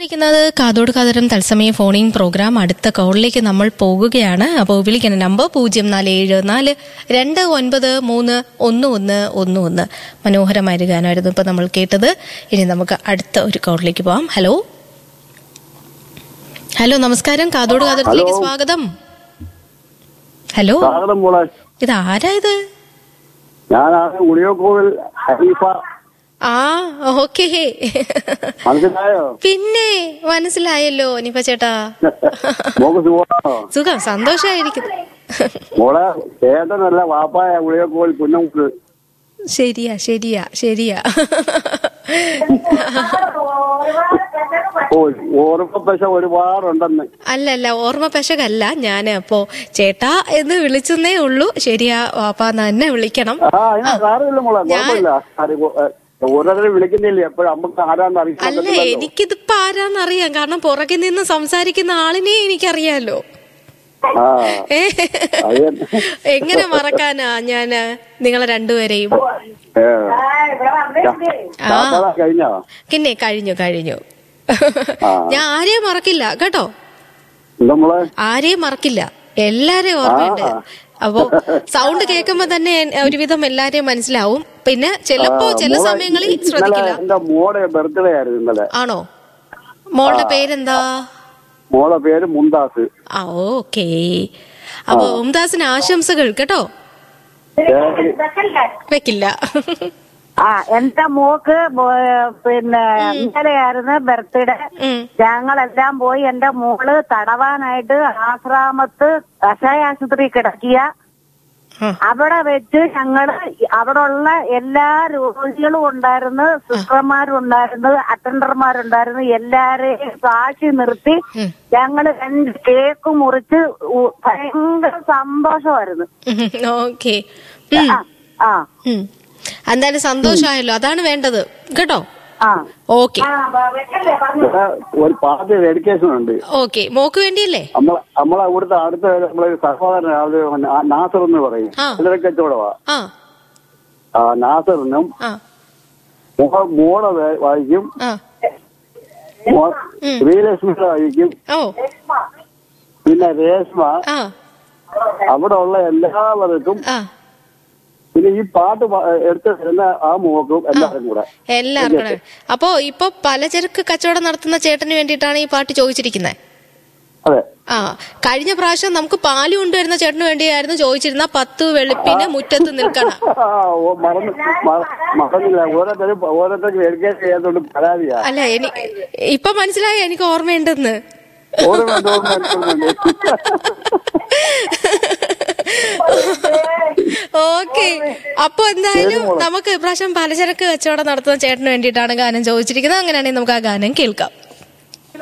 കേട്ടുകൊണ്ടിരിക്കുന്നത് കാതോട് കാതരം തത്സമയ ഫോണിംഗ് പ്രോഗ്രാം അടുത്ത കോളിലേക്ക് നമ്മൾ പോകുകയാണ് അപ്പോൾ വിളിക്കുന്ന നമ്പർ പൂജ്യം നാല് ഏഴ് നാല് രണ്ട് ഒൻപത് മൂന്ന് ഒന്ന് ഒന്ന് ഒന്ന് ഒന്ന് മനോഹരമായ ഒരു ഗാനമായിരുന്നു ഇപ്പൊ നമ്മൾ കേട്ടത് ഇനി നമുക്ക് അടുത്ത ഒരു കോളിലേക്ക് പോവാം ഹലോ ഹലോ നമസ്കാരം കാതോട് കാതരത്തിലേക്ക് ഹലോ. സ്വാഗതം ഹലോ സ്വാഗതം മോളെ ഇത് ആരാ ഇത് ഞാനാണ് ഉളിയോക്കോവിൽ ഹരീഫ ആ ഓക്കേ മനസ്സിലായോ പിന്നെ മനസ്സിലായല്ലോ നിപ്പ ചേട്ടാ മോക്ക് സുഖമാണോ സുഖം സന്തോഷായിരിക്കുന്നു മോളെ ചേട്ടനല്ല വാപ്പായ ഉളിയോക്കോവിൽ പുന്നമുക്ക് ശരിയാ ശരിയാ ശരിയാ ഓ ഓർമ്മ പശ ഒരുപാടുണ്ടെന്ന് അല്ല അല്ല ഓർമ്മ പെശകല്ല ഞാൻ അപ്പോ ചേട്ടാ എന്ന് വിളിച്ചെന്നേ ഉള്ളൂ ശരിയാ വാപ്പ തന്നെ വിളിക്കണം ആ അതിന് സാരമില്ല മോളെ കുഴപ്പമില്ല അത് ഓ- ഏ, ഓരോരുത്തരെ വിളിക്കുന്നില്ലേ എപ്പോഴും നമുക്ക് ആരാന്ന് അല്ല അറിയില്ല എനിക്കിതിപ്പോ ആരാന്നറിയാം കാരണം പുറകെ നിന്ന് സംസാരിക്കുന്ന ആളിനെ എനിക്കറിയാലോ ആ ഏ? അത് തന്നെ. എങ്ങനെ മറക്കാനാ ഞാന് നിങ്ങളെ രണ്ടുപേരെയും ഏ. ആ. ചാപ്പാടാ കഴിഞ്ഞോ പിന്നെ കഴിഞ്ഞു കഴിഞ്ഞു ആ. ഞാൻ ആരെയും മറക്കില്ല കേട്ടോ എന്താ മോളെ ആരെയും മറക്കില്ല എല്ലാരെയും ഓർമ്മയുണ്ട് ആ. അപ്പോ സൗണ്ട് കേൾക്കുമ്പോ തന്നെ എൻ- ഒരുവിധം എല്ലാരെയും മനസ്സിലാവും പിന്നെ ചിലപ്പോ ചില മോളെ, സമയങ്ങളിൽ ഇന്നലെ ശ്രദ്ധിക്കില്ല എന്റെ മോടെ ബർത്ത്ഡേ ആയിരുന്നു ഇന്നലെ ആണോ മോളുടെ പേരെന്താ മോളെ പേര് മുന്താസ് ആ ഓക്കേ അപ്പൊ മുംതാസിന് ആശംസകൾ കേട്ടോ ഏ, വെക്കില്ല ആ എന്റെ മോക്ക് ബോ- പിന്നെ ഇന്നലെയായിരുന്നു ബർത്ത്ഡേ ഉം. ഞങ്ങളെല്ലാം പോയി എന്റെ മോള് തടവാനായിട്ട് ആശ്രാമത്ത് കഷായ ആശുപത്രി കിടക്കിയ ആ. അവിടെ വെച്ച് ഞങ്ങള് അവിടെ ഉള്ള എല്ലാ രോഗികളും ഉണ്ടായിരുന്നു സിസ്റ്റർമാരും ഉണ്ടായിരുന്നു അറ്റൻഡർമാരുണ്ടായിരുന്നു എല്ലാരെയും സാക്ഷി നിർത്തി ഉം. ഞങ്ങള് രണ്ട് കേക്ക് മുറിച്ച് ഉ- ഭയങ്കര സന്തോഷമായിരുന്നു ഓക്കെ ആ ആ എന്തായാലും സന്തോഷമായല്ലോ അതാണ് വേണ്ടത് കേട്ടോ ആ ഓക്കെ ഇവിടെ ഒരു പാർട്ടി ഡെഡിക്കേഷൻ ഉണ്ട് ഓക്കെ മോക്ക് വേണ്ടിയല്ലേ നമ്മളെ നമ്മളെ ഇവിടുത്തെ അടുത്ത നമ്മളെ ഒരു സഹോദരൻ അത് ആ നാസർ എന്ന് പറയും ആ. ചിലരെ കച്ചവടമാ ആ ആ നാസറിനും ആ മോളെ മോളെ വേ- വായിക്കും ആ മോ- ഉം. ശ്രീലക്ഷ്മിയുടെ വായിക്കും ഓ പിന്നെ രേഷ്മ ആ അവിടെ ഉള്ള എല്ലാവർക്കും ആ പിന്നെ ഈ പാട്ട് പാ- എടുത്ത് വരുന്ന ആ മോക്കും എല്ലാവരും കൂടെ എല്ലാവർക്കും കൂടെ. അപ്പോ ഇപ്പൊ പലചരക്ക് കച്ചവടം നടത്തുന്ന ചേട്ടന് വേണ്ടിയിട്ടാണ് ഈ പാട്ട് ചോദിച്ചിരിക്കുന്നത് അതെ ആ കഴിഞ്ഞ പ്രാവശ്യം നമുക്ക് പാല് കൊണ്ടുവരുന്ന ചേട്ടന് വേണ്ടിയായിരുന്നു ചോദിച്ചിരുന്ന പത്ത് വെളുപ്പിന് മുറ്റത്ത് നിൽക്കണം ആ, ഓ, മറന്നു മറ- മറന്നില്ല ഓരോരുത്തരും ഓരോരുത്തർക്ക് ഡെഡിക്കേഷൻ ചെയ്യാത്തോണ്ട് പരാതിയാ അല്ല എനി ഇപ്പൊ മനസ്സിലായി എനിക്ക് ഓർമ്മയുണ്ടെന്ന് ഓരോ ഓരോരുത്തരുണ്ട് ഓക്കെ അപ്പൊ എന്തായാലും നമുക്ക് ഇപ്രാവശ്യം പലചരക്ക് കച്ചവടം നടത്തുന്ന ചേട്ടന് വേണ്ടിയിട്ടാണ് ഗാനം ചോദിച്ചിരിക്കുന്നത് അങ്ങനെയാണെങ്കിൽ നമുക്ക് ആ ഗാനം കേൾക്കാം